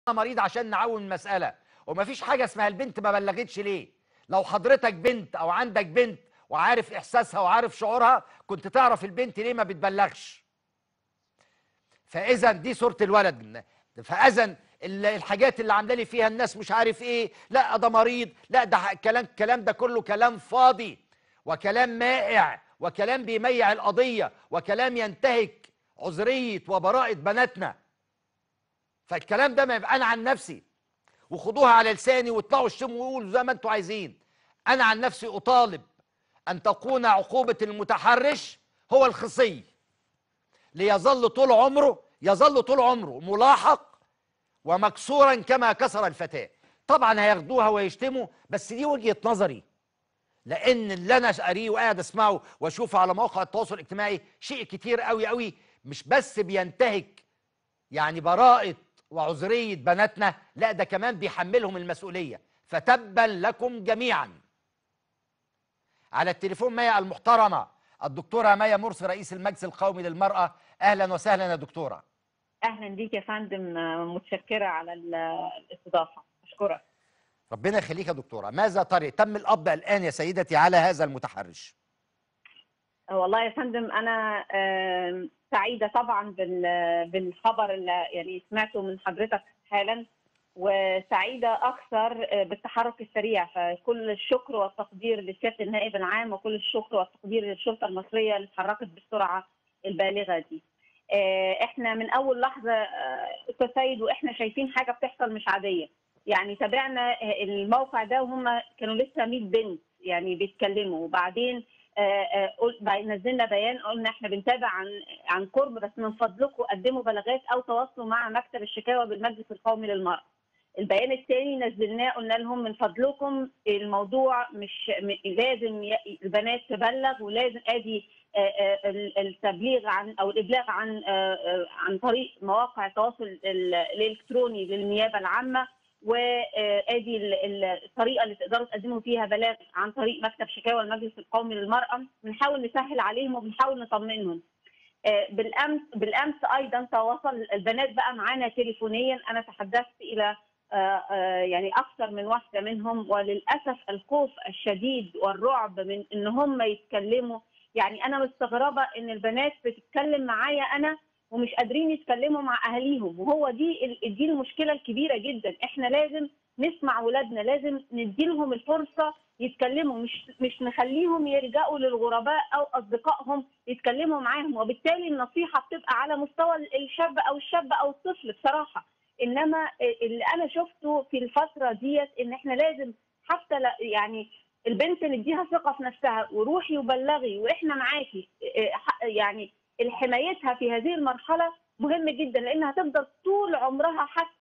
مريض عشان نعون المساله ومفيش حاجه اسمها البنت ما بلغتش ليه لو حضرتك بنت او عندك بنت وعارف احساسها وعارف شعورها كنت تعرف البنت ليه ما بتبلغش فاذا دي صوره الولد فاذا ال- الحاجات اللي عامله لي فيها الناس مش عارف ايه لا ده مريض لا ده ح- كلام الكلام ده كله كلام فاضي وكلام مائع وكلام بيميع القضيه وكلام ينتهك عذريه وبراءه بناتنا فالكلام ده ما يبقى انا عن نفسي وخدوها على لساني واطلعوا اشتموا وقولوا زي ما انتوا عايزين انا عن نفسي اطالب ان تكون عقوبه المتحرش هو الخصي ليظل طول عمره يظل طول عمره ملاحق ومكسورا كما كسر الفتاه طبعا هياخدوها ويشتموا بس دي وجهه نظري لان اللي انا قاريه وقاعد اسمعه واشوفه على مواقع التواصل الاجتماعي شيء كتير قوي قوي مش بس بينتهك يعني براءه وعذريه بناتنا لا ده كمان بيحملهم المسؤوليه فتبا لكم جميعا على التليفون مايا المحترمه الدكتوره مايا مرسي رئيس المجلس القومي للمراه اهلا وسهلا يا دكتوره اهلا بيك يا فندم متشكره على ال- الاستضافه اشكرك ربنا يخليك يا دكتوره ماذا ترى تم القبض الان يا سيدتي على هذا المتحرش والله يا فندم انا آم، سعيده طبعا بال- بالخبر اللي يعني سمعته من حضرتك حالا وسعيده اكثر آه، بالتحرك السريع فكل الشكر والتقدير لسياده النائب العام وكل الشكر والتقدير للشرطه المصريه اللي اتحركت بالسرعه البالغه دي. آه، احنا من اول لحظه آه، استاذ سيد واحنا شايفين حاجه بتحصل مش عاديه. يعني تابعنا آه، الموقع ده وهم كانوا لسه 100 بنت يعني بيتكلموا وبعدين آه، آه، قل- بعد- نزلنا بيان قلنا احنا بنتابع عن عن قرب بس من فضلكم قدموا بلاغات او تواصلوا مع مكتب الشكاوى بالمجلس القومي للمراه. البيان الثاني نزلناه قلنا لهم من فضلكم الموضوع مش م- لازم ي- البنات تبلغ ولازم ادي آه، آه، ال- التبليغ عن او الابلاغ عن آه، آه، عن طريق مواقع التواصل ال- الالكتروني للنيابه العامه وادي ال- ال- الطريقه اللي تقدروا تقدموا فيها بلاغ عن طريق مكتب شكاوى المجلس القومي للمراه بنحاول نسهل عليهم وبنحاول نطمنهم آه، بالامس بالامس ايضا تواصل البنات بقى معانا تليفونيا انا تحدثت الى آه، آه، يعني اكثر من واحده منهم وللاسف الخوف الشديد والرعب من ان هم يتكلموا يعني انا مستغربه ان البنات بتتكلم معايا انا ومش قادرين يتكلموا مع اهاليهم وهو دي ال- دي المشكله الكبيره جدا احنا لازم نسمع ولادنا لازم نديلهم الفرصه يتكلموا مش مش نخليهم يلجأوا للغرباء او اصدقائهم يتكلموا معاهم وبالتالي النصيحه بتبقى على مستوى الشاب او الشاب او الطفل بصراحه انما اللي انا شفته في الفتره ديت ان احنا لازم حتى لا- يعني البنت نديها ثقه في نفسها وروحي وبلغي واحنا معاكي إيه، ح- يعني حمايتها في هذه المرحله مهم جدا لانها هتفضل طول عمرها حتى